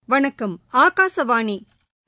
வணக்கம் ஆகாசவாணி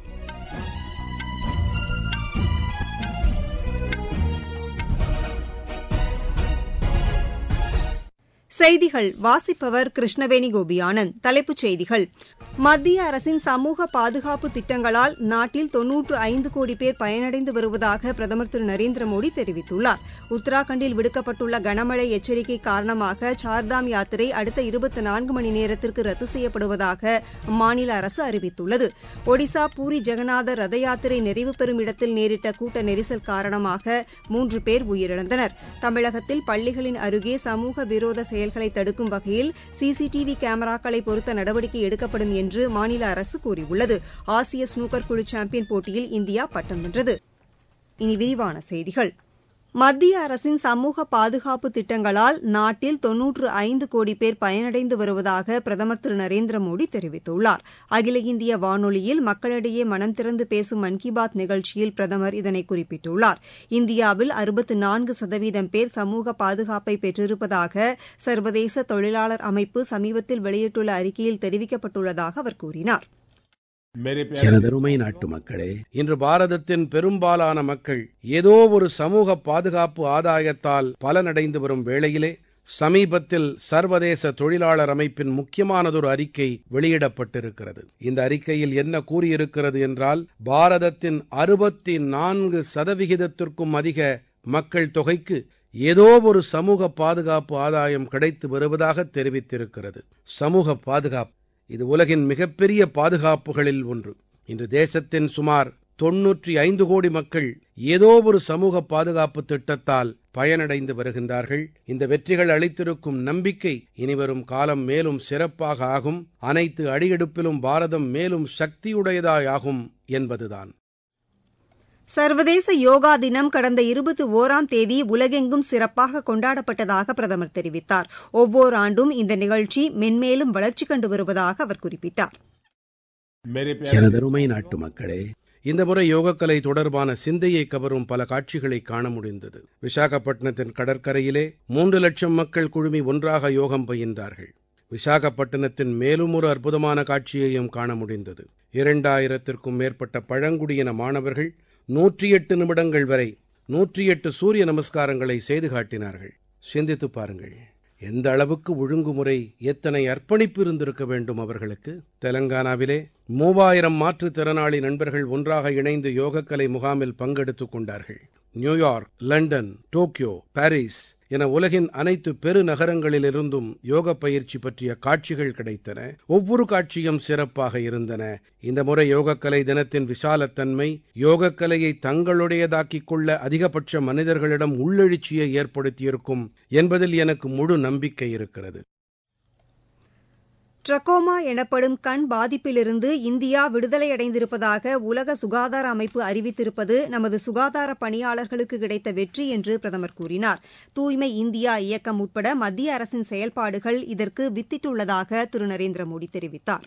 செய்திகள் வாசிப்பவர் கிருஷ்ணவேணி கோபியானந்த் தலைப்புச் செய்திகள் மத்திய அரசின் சமூக பாதுகாப்பு திட்டங்களால் நாட்டில் தொன்னூற்று ஐந்து கோடி பேர் பயனடைந்து வருவதாக பிரதமர் திரு நரேந்திர மோடி தெரிவித்துள்ளார் உத்தராகண்டில் விடுக்கப்பட்டுள்ள கனமழை எச்சரிக்கை காரணமாக சார்தாம் யாத்திரை அடுத்த இருபத்தி நான்கு மணி நேரத்திற்கு ரத்து செய்யப்படுவதாக அம்மாநில அரசு அறிவித்துள்ளது ஒடிசா பூரி ஜெகநாதர் ரத யாத்திரை நிறைவு பெறும் இடத்தில் நேரிட்ட கூட்ட நெரிசல் காரணமாக மூன்று பேர் உயிரிழந்தனர் தமிழகத்தில் பள்ளிகளின் அருகே சமூக விரோத செயல்களை தடுக்கும் வகையில் சிசிடிவி கேமராக்களை பொருத்த நடவடிக்கை எடுக்கப்படும் என்று மாநில அரசு கூறியுள்ளது ஆசிய ஸ்னூக்கர் குழு சாம்பியன் போட்டியில் இந்தியா பட்டம் வென்றது இனி விரிவான செய்திகள் மத்திய அரசின் சமூக பாதுகாப்பு திட்டங்களால் நாட்டில் தொன்னூற்று ஐந்து கோடி பேர் பயனடைந்து வருவதாக பிரதமர் திரு நரேந்திர மோடி தெரிவித்துள்ளார் அகில இந்திய வானொலியில் மக்களிடையே மனம் திறந்து பேசும் மன் கி பாத் நிகழ்ச்சியில் பிரதமர் இதனை குறிப்பிட்டுள்ளார் இந்தியாவில் அறுபத்து நான்கு சதவீதம் பேர் சமூக பாதுகாப்பை பெற்றிருப்பதாக சர்வதேச தொழிலாளர் அமைப்பு சமீபத்தில் வெளியிட்டுள்ள அறிக்கையில் தெரிவிக்கப்பட்டுள்ளதாக அவர் கூறினார் எனதருமை நாட்டு மக்களே இன்று பாரதத்தின் பெரும்பாலான மக்கள் ஏதோ ஒரு சமூக பாதுகாப்பு ஆதாயத்தால் பலனடைந்து வரும் வேளையிலே சமீபத்தில் சர்வதேச தொழிலாளர் அமைப்பின் முக்கியமானதொரு அறிக்கை வெளியிடப்பட்டிருக்கிறது இந்த அறிக்கையில் என்ன கூறியிருக்கிறது என்றால் பாரதத்தின் அறுபத்தி நான்கு சதவிகிதத்திற்கும் அதிக மக்கள் தொகைக்கு ஏதோ ஒரு சமூக பாதுகாப்பு ஆதாயம் கிடைத்து வருவதாக தெரிவித்திருக்கிறது சமூக பாதுகாப்பு இது உலகின் மிகப்பெரிய பாதுகாப்புகளில் ஒன்று இன்று தேசத்தின் சுமார் தொன்னூற்றி ஐந்து கோடி மக்கள் ஏதோ ஒரு சமூக பாதுகாப்பு திட்டத்தால் பயனடைந்து வருகின்றார்கள் இந்த வெற்றிகள் அளித்திருக்கும் நம்பிக்கை இனிவரும் காலம் மேலும் சிறப்பாக ஆகும் அனைத்து அடியெடுப்பிலும் பாரதம் மேலும் சக்தியுடையதாயாகும் என்பதுதான் சர்வதேச யோகா தினம் கடந்த இருபத்தி ஓராம் தேதி உலகெங்கும் சிறப்பாக கொண்டாடப்பட்டதாக பிரதமர் தெரிவித்தார் ஒவ்வொரு ஆண்டும் இந்த நிகழ்ச்சி மென்மேலும் வளர்ச்சி கண்டு வருவதாக அவர் குறிப்பிட்டார் எனதருமை நாட்டு மக்களே இந்த முறை யோகக்கலை தொடர்பான சிந்தையை கவரும் பல காட்சிகளை காண முடிந்தது விசாகப்பட்டினத்தின் கடற்கரையிலே மூன்று லட்சம் மக்கள் குழுமி ஒன்றாக யோகம் பயின்றார்கள் விசாகப்பட்டினத்தின் மேலும் ஒரு அற்புதமான காட்சியையும் காண முடிந்தது இரண்டாயிரத்திற்கும் மேற்பட்ட பழங்குடியின மாணவர்கள் நூற்றி எட்டு நிமிடங்கள் வரை நூற்றி எட்டு சூரிய நமஸ்காரங்களை செய்து காட்டினார்கள் சிந்தித்துப் பாருங்கள் எந்த அளவுக்கு ஒழுங்குமுறை எத்தனை அர்ப்பணிப்பு இருந்திருக்க வேண்டும் அவர்களுக்கு தெலங்கானாவிலே மூவாயிரம் மாற்றுத்திறனாளி நண்பர்கள் ஒன்றாக இணைந்து யோகக்கலை முகாமில் பங்கெடுத்துக் கொண்டார்கள் நியூயார்க் லண்டன் டோக்கியோ பாரிஸ் என உலகின் அனைத்து பெருநகரங்களிலிருந்தும் யோக பயிற்சி பற்றிய காட்சிகள் கிடைத்தன ஒவ்வொரு காட்சியும் சிறப்பாக இருந்தன இந்த முறை யோகக்கலை தினத்தின் விசாலத்தன்மை யோகக்கலையை தங்களுடையதாக்கிக் கொள்ள அதிகபட்ச மனிதர்களிடம் உள்ளெழுச்சியை ஏற்படுத்தியிருக்கும் என்பதில் எனக்கு முழு நம்பிக்கை இருக்கிறது ட்ரக்கோமா எனப்படும் கண் பாதிப்பிலிருந்து இந்தியா விடுதலையடைந்திருப்பதாக உலக சுகாதார அமைப்பு அறிவித்திருப்பது நமது சுகாதார பணியாளர்களுக்கு கிடைத்த வெற்றி என்று பிரதமர் கூறினார் தூய்மை இந்தியா இயக்கம் உட்பட மத்திய அரசின் செயல்பாடுகள் இதற்கு வித்திட்டுள்ளதாக திரு நரேந்திர மோடி தெரிவித்தார்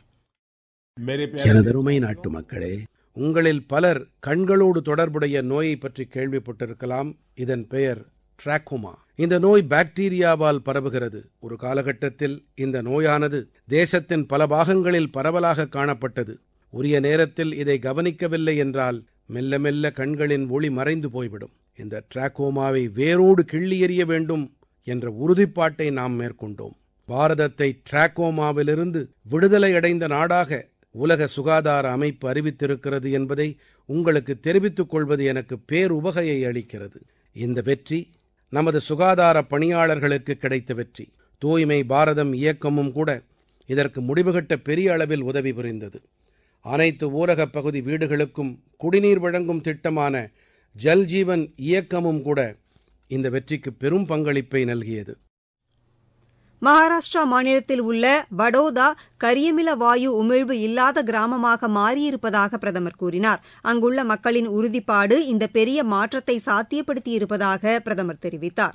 எனதருமை நாட்டு மக்களே உங்களில் பலர் கண்களோடு தொடர்புடைய நோயை பற்றி கேள்விப்பட்டிருக்கலாம் இதன் பெயர் டிராக்கோமா இந்த நோய் பாக்டீரியாவால் பரவுகிறது ஒரு காலகட்டத்தில் இந்த நோயானது தேசத்தின் பல பாகங்களில் பரவலாக காணப்பட்டது உரிய நேரத்தில் இதை கவனிக்கவில்லை என்றால் மெல்ல மெல்ல கண்களின் ஒளி மறைந்து போய்விடும் இந்த டிராக்கோமாவை வேரோடு கிள்ளி எறிய வேண்டும் என்ற உறுதிப்பாட்டை நாம் மேற்கொண்டோம் பாரதத்தை டிராக்கோமாவிலிருந்து விடுதலை அடைந்த நாடாக உலக சுகாதார அமைப்பு அறிவித்திருக்கிறது என்பதை உங்களுக்கு தெரிவித்துக் கொள்வது எனக்கு பேருவகையை அளிக்கிறது இந்த வெற்றி நமது சுகாதார பணியாளர்களுக்கு கிடைத்த வெற்றி தூய்மை பாரதம் இயக்கமும் கூட இதற்கு முடிவுகட்ட பெரிய அளவில் உதவி புரிந்தது அனைத்து ஊரகப் பகுதி வீடுகளுக்கும் குடிநீர் வழங்கும் திட்டமான ஜல் ஜீவன் இயக்கமும் கூட இந்த வெற்றிக்கு பெரும் பங்களிப்பை நல்கியது மகாராஷ்டிரா மாநிலத்தில் உள்ள வடோதா கரியமில வாயு உமிழ்வு இல்லாத கிராமமாக மாறியிருப்பதாக பிரதமர் கூறினார் அங்குள்ள மக்களின் உறுதிப்பாடு இந்த பெரிய மாற்றத்தை சாத்தியப்படுத்தியிருப்பதாக பிரதமர் தெரிவித்தார்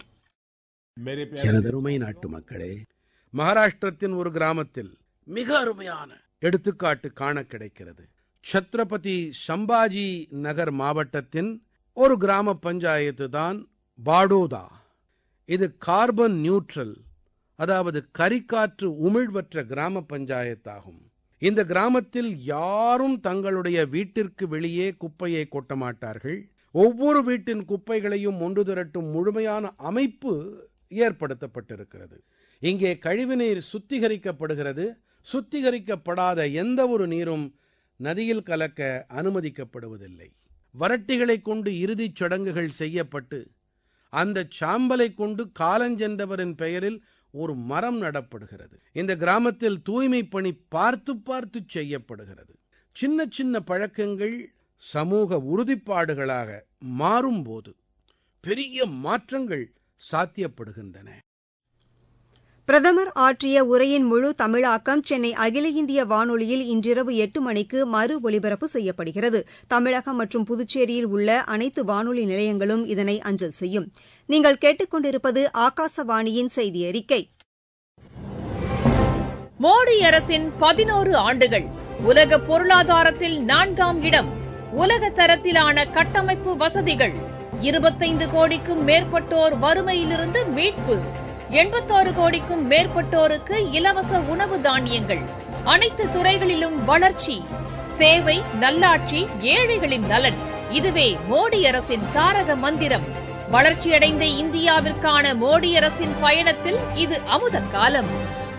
எனதருமை நாட்டு மக்களே மகாராஷ்டிரத்தின் ஒரு கிராமத்தில் மிக அருமையான எடுத்துக்காட்டு காண கிடைக்கிறது சத்ரபதி சம்பாஜி நகர் மாவட்டத்தின் ஒரு கிராம பஞ்சாயத்து தான் பாடோதா இது கார்பன் நியூட்ரல் அதாவது கரிக்காற்று உமிழ்வற்ற கிராம பஞ்சாயத்தாகும் இந்த கிராமத்தில் யாரும் தங்களுடைய வீட்டிற்கு வெளியே குப்பையை கொட்ட மாட்டார்கள் ஒவ்வொரு வீட்டின் குப்பைகளையும் ஒன்று திரட்டும் முழுமையான அமைப்பு ஏற்படுத்தப்பட்டிருக்கிறது இங்கே கழிவுநீர் சுத்திகரிக்கப்படுகிறது சுத்திகரிக்கப்படாத எந்த ஒரு நீரும் நதியில் கலக்க அனுமதிக்கப்படுவதில்லை வறட்டிகளைக் கொண்டு இறுதிச் சடங்குகள் செய்யப்பட்டு அந்த சாம்பலை கொண்டு காலஞ்சென்றவரின் பெயரில் ஒரு மரம் நடப்படுகிறது இந்த கிராமத்தில் தூய்மை பணி பார்த்து பார்த்து செய்யப்படுகிறது சின்ன சின்ன பழக்கங்கள் சமூக உறுதிப்பாடுகளாக மாறும்போது பெரிய மாற்றங்கள் சாத்தியப்படுகின்றன பிரதமர் ஆற்றிய உரையின் முழு தமிழாக்கம் சென்னை அகில இந்திய வானொலியில் இன்றிரவு எட்டு மணிக்கு மறு ஒலிபரப்பு செய்யப்படுகிறது தமிழகம் மற்றும் புதுச்சேரியில் உள்ள அனைத்து வானொலி நிலையங்களும் இதனை அஞ்சல் செய்யும் நீங்கள் கேட்டுக்கொண்டிருப்பது ஆகாசவாணியின் செய்தி அறிக்கை மோடி அரசின் பதினோரு ஆண்டுகள் உலக பொருளாதாரத்தில் நான்காம் இடம் உலக தரத்திலான கட்டமைப்பு வசதிகள் இருபத்தைந்து கோடிக்கும் மேற்பட்டோர் வறுமையிலிருந்து மீட்பு எண்பத்தாறு கோடிக்கும் மேற்பட்டோருக்கு இலவச உணவு தானியங்கள் அனைத்து துறைகளிலும் வளர்ச்சி சேவை நல்லாட்சி ஏழைகளின் நலன் இதுவே மோடி அரசின் தாரக மந்திரம் வளர்ச்சியடைந்த இந்தியாவிற்கான மோடி அரசின் பயணத்தில் இது அமுத காலம்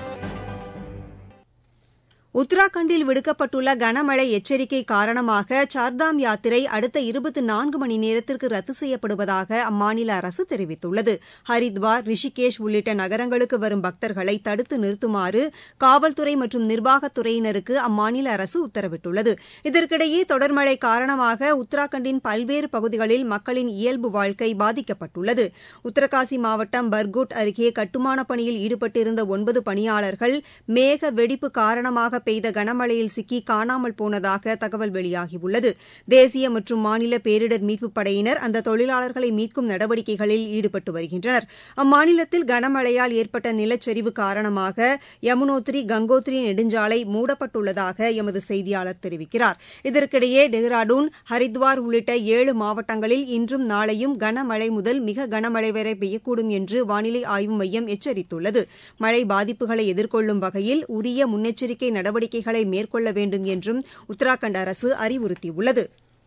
உத்தராகண்டில் விடுக்கப்பட்டுள்ள கனமழை எச்சரிக்கை காரணமாக சார்தாம் யாத்திரை அடுத்த இருபத்தி நான்கு மணி நேரத்திற்கு ரத்து செய்யப்படுவதாக அம்மாநில அரசு தெரிவித்துள்ளது ஹரித்வார் ரிஷிகேஷ் உள்ளிட்ட நகரங்களுக்கு வரும் பக்தர்களை தடுத்து நிறுத்துமாறு காவல்துறை மற்றும் நிர்வாகத்துறையினருக்கு அம்மாநில அரசு உத்தரவிட்டுள்ளது இதற்கிடையே தொடர் மழை காரணமாக உத்தராகண்டின் பல்வேறு பகுதிகளில் மக்களின் இயல்பு வாழ்க்கை பாதிக்கப்பட்டுள்ளது உத்தரகாசி மாவட்டம் பர்குட் அருகே கட்டுமானப் பணியில் ஈடுபட்டிருந்த ஒன்பது பணியாளர்கள் மேக வெடிப்பு காரணமாக பெய்த கனமழையில் சிக்கி காணாமல் போனதாக தகவல் வெளியாகியுள்ளது தேசிய மற்றும் மாநில பேரிடர் மீட்புப் படையினர் அந்த தொழிலாளர்களை மீட்கும் நடவடிக்கைகளில் ஈடுபட்டு வருகின்றனர் அம்மாநிலத்தில் கனமழையால் ஏற்பட்ட நிலச்சரிவு காரணமாக யமுனோத்ரி கங்கோத்ரி நெடுஞ்சாலை மூடப்பட்டுள்ளதாக எமது செய்தியாளர் தெரிவிக்கிறார் இதற்கிடையே டெஹ்ராடூன் ஹரித்வார் உள்ளிட்ட ஏழு மாவட்டங்களில் இன்றும் நாளையும் கனமழை முதல் மிக கனமழை வரை பெய்யக்கூடும் என்று வானிலை ஆய்வு மையம் எச்சரித்துள்ளது மழை பாதிப்புகளை எதிர்கொள்ளும் வகையில் உரிய முன்னெச்சரிக்கை நடவடிக்கைகளை மேற்கொள்ள வேண்டும் என்றும் உத்தராகண்ட் அரசு அறிவுறுத்தியுள்ளது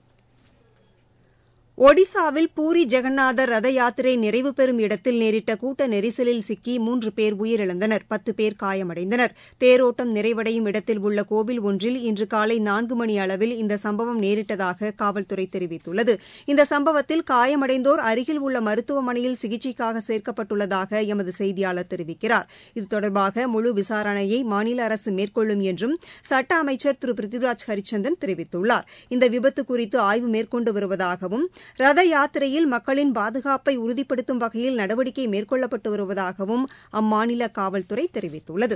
ஒடிசாவில் பூரி ஜெகநாதர் ரத யாத்திரை நிறைவு பெறும் இடத்தில் நேரிட்ட கூட்ட நெரிசலில் சிக்கி மூன்று பேர் உயிரிழந்தனர் பத்து பேர் காயமடைந்தனர் தேரோட்டம் நிறைவடையும் இடத்தில் உள்ள கோவில் ஒன்றில் இன்று காலை நான்கு மணி அளவில் இந்த சம்பவம் நேரிட்டதாக காவல்துறை தெரிவித்துள்ளது இந்த சம்பவத்தில் காயமடைந்தோர் அருகில் உள்ள மருத்துவமனையில் சிகிச்சைக்காக சேர்க்கப்பட்டுள்ளதாக எமது செய்தியாளர் தெரிவிக்கிறார் இது தொடர்பாக முழு விசாரணையை மாநில அரசு மேற்கொள்ளும் என்றும் சட்ட அமைச்சர் திரு பிருத்திவிராஜ் ஹரிச்சந்தன் தெரிவித்துள்ளார் இந்த விபத்து குறித்து ஆய்வு மேற்கொண்டு வருவதாகவும் ரத யாத்திரையில் மக்களின் பாதுகாப்பை உறுதிப்படுத்தும் வகையில் நடவடிக்கை மேற்கொள்ளப்பட்டு வருவதாகவும் அம்மாநில காவல்துறை தெரிவித்துள்ளது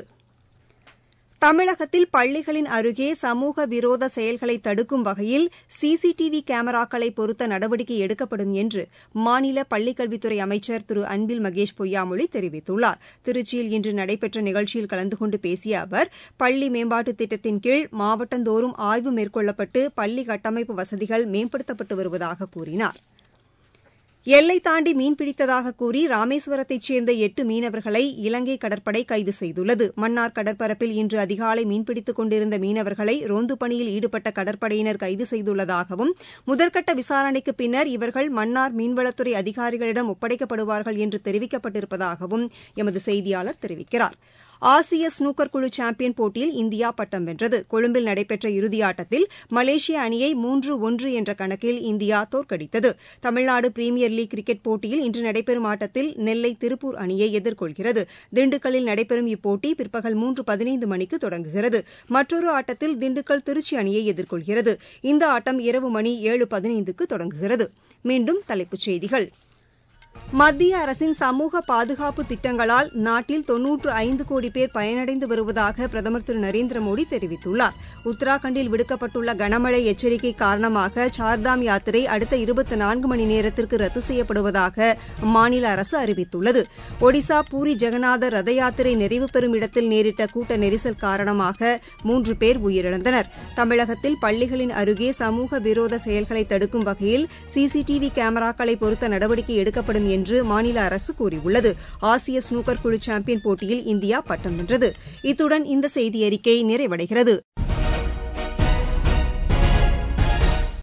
தமிழகத்தில் பள்ளிகளின் அருகே சமூக விரோத செயல்களை தடுக்கும் வகையில் சிசிடிவி கேமராக்களை பொருத்த நடவடிக்கை எடுக்கப்படும் என்று மாநில பள்ளிக்கல்வித்துறை அமைச்சர் திரு அன்பில் மகேஷ் பொய்யாமொழி தெரிவித்துள்ளார் திருச்சியில் இன்று நடைபெற்ற நிகழ்ச்சியில் கலந்து கொண்டு பேசிய அவர் பள்ளி மேம்பாட்டுத் திட்டத்தின் கீழ் மாவட்டந்தோறும் ஆய்வு மேற்கொள்ளப்பட்டு பள்ளி கட்டமைப்பு வசதிகள் மேம்படுத்தப்பட்டு வருவதாக கூறினார் எல்லை தாண்டி மீன்பிடித்ததாக கூறி ராமேஸ்வரத்தைச் சேர்ந்த எட்டு மீனவர்களை இலங்கை கடற்படை கைது செய்துள்ளது மன்னார் கடற்பரப்பில் இன்று அதிகாலை மீன்பிடித்துக் கொண்டிருந்த மீனவர்களை ரோந்து பணியில் ஈடுபட்ட கடற்படையினர் கைது செய்துள்ளதாகவும் முதற்கட்ட விசாரணைக்கு பின்னர் இவர்கள் மன்னார் மீன்வளத்துறை அதிகாரிகளிடம் ஒப்படைக்கப்படுவார்கள் என்று தெரிவிக்கப்பட்டிருப்பதாகவும் எமது செய்தியாளர் தெரிவிக்கிறார் ஆசிய ஸ்னூக்கர் குழு சாம்பியன் போட்டியில் இந்தியா பட்டம் வென்றது கொழும்பில் நடைபெற்ற இறுதியாட்டத்தில் மலேசிய அணியை மூன்று ஒன்று என்ற கணக்கில் இந்தியா தோற்கடித்தது தமிழ்நாடு பிரீமியர் லீக் கிரிக்கெட் போட்டியில் இன்று நடைபெறும் ஆட்டத்தில் நெல்லை திருப்பூர் அணியை எதிர்கொள்கிறது திண்டுக்கல்லில் நடைபெறும் இப்போட்டி பிற்பகல் மூன்று பதினைந்து மணிக்கு தொடங்குகிறது மற்றொரு ஆட்டத்தில் திண்டுக்கல் திருச்சி அணியை எதிர்கொள்கிறது இந்த ஆட்டம் இரவு மணி ஏழு பதினைந்துக்கு தொடங்குகிறது மீண்டும் தலைப்புச் செய்திகள் மத்திய அரசின் சமூக பாதுகாப்பு திட்டங்களால் நாட்டில் தொன்னூற்று ஐந்து கோடி பேர் பயனடைந்து வருவதாக பிரதமர் திரு நரேந்திர மோடி தெரிவித்துள்ளார் உத்தராகண்டில் விடுக்கப்பட்டுள்ள கனமழை எச்சரிக்கை காரணமாக சார்தாம் யாத்திரை அடுத்த இருபத்தி நான்கு மணி நேரத்திற்கு ரத்து செய்யப்படுவதாக அம்மாநில அரசு அறிவித்துள்ளது ஒடிசா பூரி ஜெகநாதர் ரத யாத்திரை நிறைவு பெறும் இடத்தில் நேரிட்ட கூட்ட நெரிசல் காரணமாக மூன்று பேர் உயிரிழந்தனர் தமிழகத்தில் பள்ளிகளின் அருகே சமூக விரோத செயல்களை தடுக்கும் வகையில் சிசிடிவி கேமராக்களை பொருத்த நடவடிக்கை எடுக்கப்படும் என்று மாநில அரசு கூறியுள்ளது ஆசிய ஸ்னூக்கர் குழு சாம்பியன் போட்டியில் இந்தியா பட்டம் வென்றது இத்துடன் இந்த செய்தியறிக்கை நிறைவடைகிறது